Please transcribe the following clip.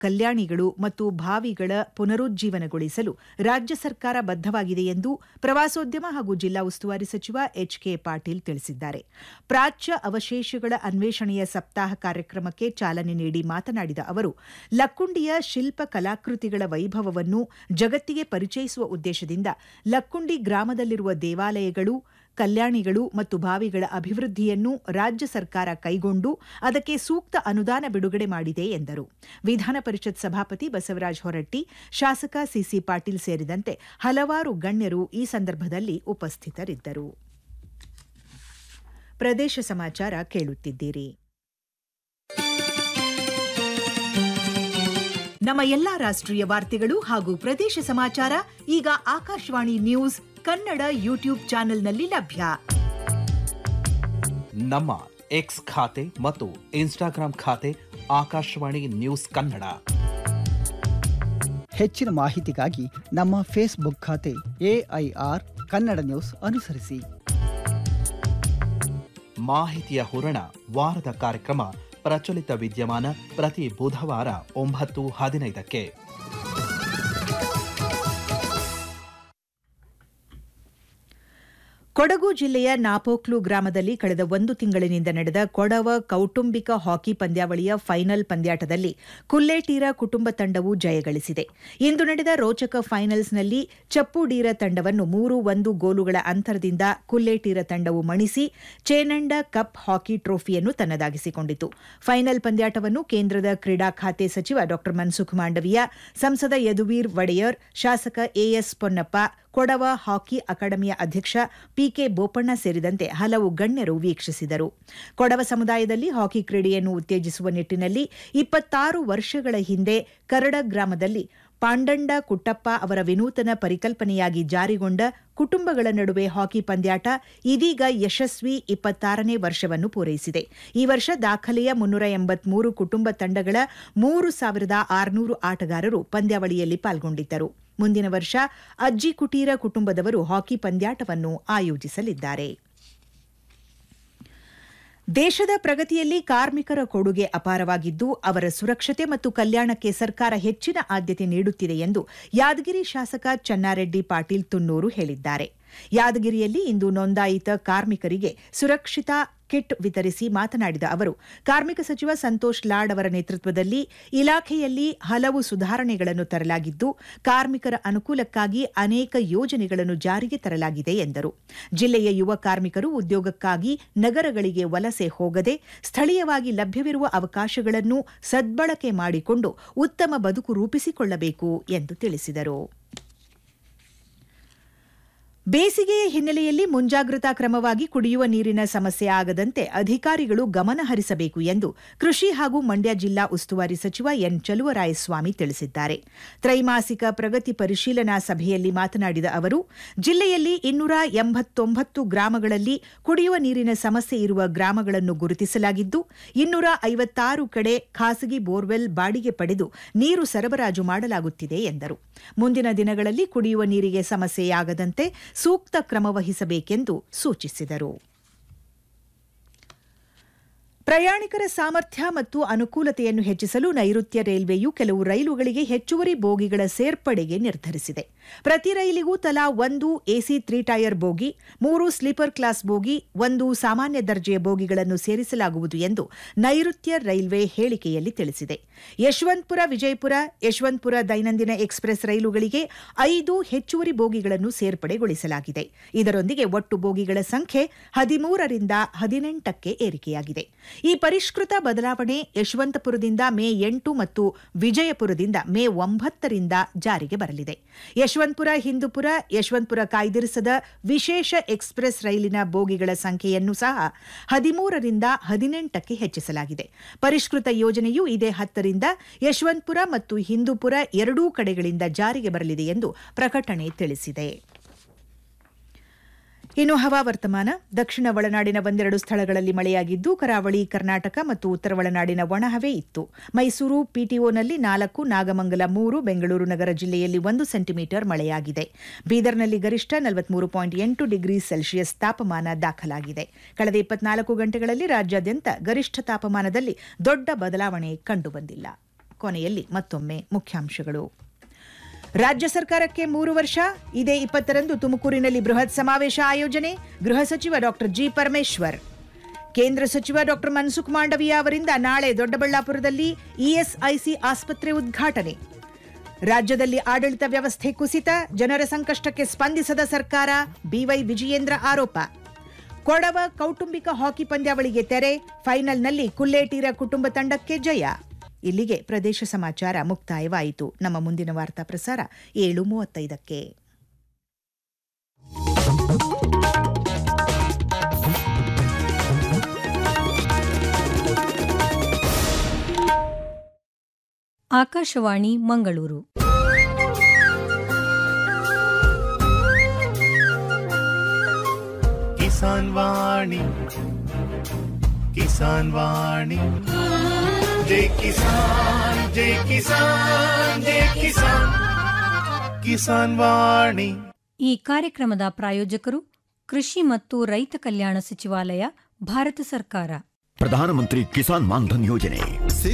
ಕಲ್ಯಾಣಿಗಳು ಮತ್ತು ಭಾವಿಗಳ ಪುನರುಜ್ಜೀವನಗೊಳಿಸಲು ರಾಜ್ಯ ಸರ್ಕಾರ ಬದ್ಧವಾಗಿದೆ ಎಂದು ಪ್ರವಾಸೋದ್ಯಮ ಹಾಗೂ ಜಿಲ್ಲಾ ಉಸ್ತುವಾರಿ ಸಚಿವ ಎಚ್ ಕೆ ಪಾಟೀಲ್ ತಿಳಿಸಿದ್ದಾರೆ ಪ್ರಾಚ್ಯ ಅವಶೇಷಗಳ ಅನ್ವೇಷಣೆಯ ಸಪ್ತಾಹ ಕಾರ್ಯಕ್ರಮಕ್ಕೆ ಚಾಲನೆ ನೀಡಿ ಮಾತನಾಡಿದ ಅವರು ಲಕ್ಕುಂಡಿಯ ಶಿಲ್ಪ ಕಲಾಕೃತಿಗಳ ವೈಭವವನ್ನು ಜಗತ್ತಿಗೆ ಪರಿಚಯಿಸುವ ಉದ್ದೇಶದಿಂದ ಲಕ್ಕುಂಡಿ ಗ್ರಾಮದಲ್ಲಿರುವ ದೇವಾಲಯಗಳು ಕಲ್ಯಾಣಿಗಳು ಮತ್ತು ಬಾವಿಗಳ ಅಭಿವೃದ್ಧಿಯನ್ನು ರಾಜ್ಯ ಸರ್ಕಾರ ಕೈಗೊಂಡು ಅದಕ್ಕೆ ಸೂಕ್ತ ಅನುದಾನ ಬಿಡುಗಡೆ ಮಾಡಿದೆ ಎಂದರು ವಿಧಾನ ಪರಿಷತ್ ಸಭಾಪತಿ ಬಸವರಾಜ ಹೊರಟ್ಟಿ ಶಾಸಕ ಸಿಸಿ ಪಾಟೀಲ್ ಸೇರಿದಂತೆ ಹಲವಾರು ಗಣ್ಯರು ಈ ಸಂದರ್ಭದಲ್ಲಿ ಉಪಸ್ಥಿತರಿದ್ದರು ಪ್ರದೇಶ ಸಮಾಚಾರ ಕೇಳುತ್ತಿದ್ದೀರಿ ನಮ್ಮ ಎಲ್ಲಾ ರಾಷ್ಟ್ರೀಯ ವಾರ್ತೆಗಳು ಹಾಗೂ ಪ್ರದೇಶ ಸಮಾಚಾರ ಈಗ ಆಕಾಶವಾಣಿ ನ್ಯೂಸ್ ಕನ್ನಡ ಯೂಟ್ಯೂಬ್ ಚಾನೆಲ್ನಲ್ಲಿ ಲಭ್ಯ ನಮ್ಮ ಎಕ್ಸ್ ಖಾತೆ ಮತ್ತು ಇನ್ಸ್ಟಾಗ್ರಾಂ ಖಾತೆ ಆಕಾಶವಾಣಿ ನ್ಯೂಸ್ ಕನ್ನಡ ಹೆಚ್ಚಿನ ಮಾಹಿತಿಗಾಗಿ ನಮ್ಮ ಫೇಸ್ಬುಕ್ ಖಾತೆ ಎಐಆರ್ ಕನ್ನಡ ನ್ಯೂಸ್ ಅನುಸರಿಸಿ ಮಾಹಿತಿಯ ಹೂರಣ ವಾರದ ಕಾರ್ಯಕ್ರಮ ಪ್ರಚಲಿತ ವಿದ್ಯಮಾನ ಪ್ರತಿ ಬುಧವಾರ ಒಂಬತ್ತು ಹದಿನೈದಕ್ಕೆ ಕೊಡಗು ಜಿಲ್ಲೆಯ ನಾಪೋಕ್ಲು ಗ್ರಾಮದಲ್ಲಿ ಕಳೆದ ಒಂದು ತಿಂಗಳಿನಿಂದ ನಡೆದ ಕೊಡವ ಕೌಟುಂಬಿಕ ಹಾಕಿ ಪಂದ್ಯಾವಳಿಯ ಫೈನಲ್ ಪಂದ್ಯಾಟದಲ್ಲಿ ಕುಲ್ಲೇಟೀರ ಕುಟುಂಬ ತಂಡವು ಜಯಗಳಿಸಿದೆ ಇಂದು ನಡೆದ ರೋಚಕ ಫೈನಲ್ಸ್ನಲ್ಲಿ ಚಪ್ಪುಡೀರ ತಂಡವನ್ನು ಮೂರು ಒಂದು ಗೋಲುಗಳ ಅಂತರದಿಂದ ಕುಲ್ಲೇಟೀರ ತಂಡವು ಮಣಿಸಿ ಚೇನಂಡ ಕಪ್ ಹಾಕಿ ಟ್ರೋಫಿಯನ್ನು ತನ್ನದಾಗಿಸಿಕೊಂಡಿತು ಫೈನಲ್ ಪಂದ್ಯಾಟವನ್ನು ಕೇಂದ್ರದ ಕ್ರೀಡಾ ಖಾತೆ ಸಚಿವ ಡಾ ಮನ್ಸುಖ್ ಮಾಂಡವಿಯಾ ಸಂಸದ ಯದುವೀರ್ ಒಡೆಯರ್ ಶಾಸಕ ಎಎಸ್ ಪೊನ್ನಪ್ಪ ಕೊಡವ ಹಾಕಿ ಅಕಾಡೆಮಿಯ ಅಧ್ಯಕ್ಷ ಪಿಕೆ ಬೋಪಣ್ಣ ಸೇರಿದಂತೆ ಹಲವು ಗಣ್ಯರು ವೀಕ್ಷಿಸಿದರು ಕೊಡವ ಸಮುದಾಯದಲ್ಲಿ ಹಾಕಿ ಕ್ರೀಡೆಯನ್ನು ಉತ್ತೇಜಿಸುವ ನಿಟ್ಟಿನಲ್ಲಿ ಇಪ್ಪತ್ತಾರು ವರ್ಷಗಳ ಹಿಂದೆ ಕರಡ ಗ್ರಾಮದಲ್ಲಿ ಪಾಂಡಂಡ ಕುಟ್ಟಪ್ಪ ಅವರ ವಿನೂತನ ಪರಿಕಲ್ಪನೆಯಾಗಿ ಜಾರಿಗೊಂಡ ಕುಟುಂಬಗಳ ನಡುವೆ ಹಾಕಿ ಪಂದ್ಯಾಟ ಇದೀಗ ಯಶಸ್ವಿ ಇಪ್ಪತ್ತಾರನೇ ವರ್ಷವನ್ನು ಪೂರೈಸಿದೆ ಈ ವರ್ಷ ದಾಖಲೆಯ ಮುನ್ನೂರ ಎಂಬತ್ಮೂರು ಕುಟುಂಬ ತಂಡಗಳ ಮೂರು ಸಾವಿರದ ಆರುನೂರು ಆಟಗಾರರು ಪಂದ್ಯಾವಳಿಯಲ್ಲಿ ಪಾಲ್ಗೊಂಡಿದ್ದರು ಮುಂದಿನ ವರ್ಷ ಅಜ್ಜಿ ಕುಟೀರ ಕುಟುಂಬದವರು ಹಾಕಿ ಪಂದ್ಯಾಟವನ್ನು ಆಯೋಜಿಸಲಿದ್ದಾರೆ ದೇಶದ ಪ್ರಗತಿಯಲ್ಲಿ ಕಾರ್ಮಿಕರ ಕೊಡುಗೆ ಅಪಾರವಾಗಿದ್ದು ಅವರ ಸುರಕ್ಷತೆ ಮತ್ತು ಕಲ್ಯಾಣಕ್ಕೆ ಸರ್ಕಾರ ಹೆಚ್ಚಿನ ಆದ್ಯತೆ ನೀಡುತ್ತಿದೆ ಎಂದು ಯಾದಗಿರಿ ಶಾಸಕ ಚನ್ನಾರೆಡ್ಡಿ ಪಾಟೀಲ್ ತುನ್ನೂರು ಹೇಳಿದ್ದಾರೆ ಯಾದಗಿರಿಯಲ್ಲಿ ಇಂದು ನೋಂದಾಯಿತ ಕಾರ್ಮಿಕರಿಗೆ ಸುರಕ್ಷಿತಾ ಕಿಟ್ ವಿತರಿಸಿ ಮಾತನಾಡಿದ ಅವರು ಕಾರ್ಮಿಕ ಸಚಿವ ಸಂತೋಷ್ ಲಾಡ್ ಅವರ ನೇತೃತ್ವದಲ್ಲಿ ಇಲಾಖೆಯಲ್ಲಿ ಹಲವು ಸುಧಾರಣೆಗಳನ್ನು ತರಲಾಗಿದ್ದು ಕಾರ್ಮಿಕರ ಅನುಕೂಲಕ್ಕಾಗಿ ಅನೇಕ ಯೋಜನೆಗಳನ್ನು ಜಾರಿಗೆ ತರಲಾಗಿದೆ ಎಂದರು ಜಿಲ್ಲೆಯ ಯುವ ಕಾರ್ಮಿಕರು ಉದ್ಯೋಗಕ್ಕಾಗಿ ನಗರಗಳಿಗೆ ವಲಸೆ ಹೋಗದೆ ಸ್ಥಳೀಯವಾಗಿ ಲಭ್ಯವಿರುವ ಅವಕಾಶಗಳನ್ನು ಸದ್ಬಳಕೆ ಮಾಡಿಕೊಂಡು ಉತ್ತಮ ಬದುಕು ರೂಪಿಸಿಕೊಳ್ಳಬೇಕು ಎಂದು ತಿಳಿಸಿದರು ಬೇಸಿಗೆಯ ಹಿನ್ನೆಲೆಯಲ್ಲಿ ಮುಂಜಾಗ್ರತಾ ಕ್ರಮವಾಗಿ ಕುಡಿಯುವ ನೀರಿನ ಸಮಸ್ಯೆ ಆಗದಂತೆ ಅಧಿಕಾರಿಗಳು ಗಮನ ಹರಿಸಬೇಕು ಎಂದು ಕೃಷಿ ಹಾಗೂ ಮಂಡ್ಯ ಜಿಲ್ಲಾ ಉಸ್ತುವಾರಿ ಸಚಿವ ಎನ್ ಚಲುವರಾಯಸ್ವಾಮಿ ತಿಳಿಸಿದ್ದಾರೆ ತ್ರೈಮಾಸಿಕ ಪ್ರಗತಿ ಪರಿಶೀಲನಾ ಸಭೆಯಲ್ಲಿ ಮಾತನಾಡಿದ ಅವರು ಜಿಲ್ಲೆಯಲ್ಲಿ ಇನ್ನೂರ ಎಂಬತ್ತೊಂಬತ್ತು ಗ್ರಾಮಗಳಲ್ಲಿ ಕುಡಿಯುವ ನೀರಿನ ಸಮಸ್ಯೆ ಇರುವ ಗ್ರಾಮಗಳನ್ನು ಗುರುತಿಸಲಾಗಿದ್ದು ಇನ್ನೂರ ಐವತ್ತಾರು ಕಡೆ ಖಾಸಗಿ ಬೋರ್ವೆಲ್ ಬಾಡಿಗೆ ಪಡೆದು ನೀರು ಸರಬರಾಜು ಮಾಡಲಾಗುತ್ತಿದೆ ಎಂದರು ಮುಂದಿನ ದಿನಗಳಲ್ಲಿ ಕುಡಿಯುವ ನೀರಿಗೆ ಸಮಸ್ಯೆಯಾಗದಂತೆ ಸೂಕ್ತ ಕ್ರಮ ವಹಿಸಬೇಕೆಂದು ಸೂಚಿಸಿದರು ಪ್ರಯಾಣಿಕರ ಸಾಮರ್ಥ್ಯ ಮತ್ತು ಅನುಕೂಲತೆಯನ್ನು ಹೆಚ್ಚಿಸಲು ನೈಋತ್ಯ ರೈಲ್ವೆಯು ಕೆಲವು ರೈಲುಗಳಿಗೆ ಹೆಚ್ಚುವರಿ ಬೋಗಿಗಳ ಸೇರ್ಪಡೆಗೆ ನಿರ್ಧರಿಸಿದೆ ಪ್ರತಿ ರೈಲಿಗೂ ತಲಾ ಒಂದು ಎಸಿ ತ್ರೀ ಟೈರ್ ಬೋಗಿ ಮೂರು ಸ್ಲೀಪರ್ ಕ್ಲಾಸ್ ಬೋಗಿ ಒಂದು ಸಾಮಾನ್ಯ ದರ್ಜೆಯ ಬೋಗಿಗಳನ್ನು ಸೇರಿಸಲಾಗುವುದು ಎಂದು ನೈಋತ್ಯ ರೈಲ್ವೆ ಹೇಳಿಕೆಯಲ್ಲಿ ತಿಳಿಸಿದೆ ಯಶವಂತಪುರ ವಿಜಯಪುರ ಯಶವಂತಪುರ ದೈನಂದಿನ ಎಕ್ಸ್ಪ್ರೆಸ್ ರೈಲುಗಳಿಗೆ ಐದು ಹೆಚ್ಚುವರಿ ಬೋಗಿಗಳನ್ನು ಸೇರ್ಪಡೆಗೊಳಿಸಲಾಗಿದೆ ಇದರೊಂದಿಗೆ ಒಟ್ಟು ಬೋಗಿಗಳ ಸಂಖ್ಯೆ ಹದಿಮೂರರಿಂದ ಹದಿನೆಂಟಕ್ಕೆ ಏರಿಕೆಯಾಗಿದೆ ಈ ಪರಿಷ್ಕೃತ ಬದಲಾವಣೆ ಯಶವಂತಪುರದಿಂದ ಮೇ ಎಂಟು ಮತ್ತು ವಿಜಯಪುರದಿಂದ ಮೇ ಒಂಬತ್ತರಿಂದ ಜಾರಿಗೆ ಬರಲಿದೆ ಯಶವಂತಪುರ ಹಿಂದೂಪುರ ಯಶವಂತಪುರ ಕಾಯ್ದಿರಿಸದ ವಿಶೇಷ ಎಕ್ಸ್ಪ್ರೆಸ್ ರೈಲಿನ ಬೋಗಿಗಳ ಸಂಖ್ಯೆಯನ್ನು ಸಹ ಹದಿಮೂರರಿಂದ ಹದಿನೆಂಟಕ್ಕೆ ಹೆಚ್ಚಿಸಲಾಗಿದೆ ಪರಿಷ್ಕೃತ ಯೋಜನೆಯು ಇದೇ ಹತ್ತರಿಂದ ಯಶವಂತಪುರ ಮತ್ತು ಹಿಂದೂಪುರ ಎರಡೂ ಕಡೆಗಳಿಂದ ಜಾರಿಗೆ ಬರಲಿದೆ ಎಂದು ಪ್ರಕಟಣೆ ತಿಳಿಸಿದೆ ಇನ್ನು ಹವಾವರ್ತಮಾನ ದಕ್ಷಿಣ ಒಳನಾಡಿನ ಒಂದೆರಡು ಸ್ಥಳಗಳಲ್ಲಿ ಮಳೆಯಾಗಿದ್ದು ಕರಾವಳಿ ಕರ್ನಾಟಕ ಮತ್ತು ಉತ್ತರ ಒಳನಾಡಿನ ಒಣಹವೆ ಇತ್ತು ಮೈಸೂರು ಪಿಟಿಒನಲ್ಲಿ ನಾಲ್ಕು ನಾಗಮಂಗಲ ಮೂರು ಬೆಂಗಳೂರು ನಗರ ಜಿಲ್ಲೆಯಲ್ಲಿ ಒಂದು ಸೆಂಟಿಮೀಟರ್ ಮಳೆಯಾಗಿದೆ ಬೀದರ್ನಲ್ಲಿ ಗರಿಷ್ಠ ನಲವತ್ಮೂರು ಪಾಯಿಂಟ್ ಎಂಟು ಡಿಗ್ರಿ ಸೆಲ್ಸಿಯಸ್ ತಾಪಮಾನ ದಾಖಲಾಗಿದೆ ಕಳೆದ ಇಪ್ಪತ್ನಾಲ್ಕು ಗಂಟೆಗಳಲ್ಲಿ ರಾಜ್ಯಾದ್ಯಂತ ಗರಿಷ್ಠ ತಾಪಮಾನದಲ್ಲಿ ದೊಡ್ಡ ಬದಲಾವಣೆ ಕಂಡುಬಂದಿಲ್ಲ ಕೊನೆಯಲ್ಲಿ ಮತ್ತೊಮ್ಮೆ ಮುಖ್ಯಾಂಶಗಳು ರಾಜ್ಯ ಸರ್ಕಾರಕ್ಕೆ ಮೂರು ವರ್ಷ ಇದೇ ಇಪ್ಪತ್ತರಂದು ತುಮಕೂರಿನಲ್ಲಿ ಬೃಹತ್ ಸಮಾವೇಶ ಆಯೋಜನೆ ಗೃಹ ಸಚಿವ ಡಾಕ್ಟರ್ ಜಿ ಪರಮೇಶ್ವರ್ ಕೇಂದ್ರ ಸಚಿವ ಡಾಕ್ಟರ್ ಮನ್ಸುಖ್ ಮಾಂಡವಿಯಾ ಅವರಿಂದ ನಾಳೆ ದೊಡ್ಡಬಳ್ಳಾಪುರದಲ್ಲಿ ಇಎಸ್ಐಸಿ ಆಸ್ಪತ್ರೆ ಉದ್ಘಾಟನೆ ರಾಜ್ಯದಲ್ಲಿ ಆಡಳಿತ ವ್ಯವಸ್ಥೆ ಕುಸಿತ ಜನರ ಸಂಕಷ್ಟಕ್ಕೆ ಸ್ಪಂದಿಸದ ಸರ್ಕಾರ ಬಿವೈ ವಿಜಯೇಂದ್ರ ಆರೋಪ ಕೊಡವ ಕೌಟುಂಬಿಕ ಹಾಕಿ ಪಂದ್ಯಾವಳಿಗೆ ತೆರೆ ಫೈನಲ್ನಲ್ಲಿ ಕುಲ್ಲೇಟೀರ ಕುಟುಂಬ ತಂಡಕ್ಕೆ ಜಯ ಇಲ್ಲಿಗೆ ಪ್ರದೇಶ ಸಮಾಚಾರ ಮುಕ್ತಾಯವಾಯಿತು ನಮ್ಮ ಮುಂದಿನ ವಾರ್ತಾ ಪ್ರಸಾರ ಏಳು ಮೂವತ್ತೈದಕ್ಕೆ ಆಕಾಶವಾಣಿ ಮಂಗಳೂರು ಕಿಸಾನ್ ವಾಣಿ ಕಿಸಾನ್ ವಾಣಿ ಜೈ ಕಿಸಾನ್ ಜೈ ಕಿಸಾನ್ ಜೈ ಕಿಸಾನ್ ಕಿಸಾನ್ ವಾಣಿ ಈ ಕಾರ್ಯಕ್ರಮದ ಪ್ರಾಯೋಜಕರು ಕೃಷಿ ಮತ್ತು ರೈತ ಕಲ್ಯಾಣ ಸಚಿವಾಲಯ ಭಾರತ ಸರ್ಕಾರ ಪ್ರಧಾನಮಂತ್ರಿ ಕಿಸಾನ್ ಮಾನ್ಧನ್ ಯೋಜನೆ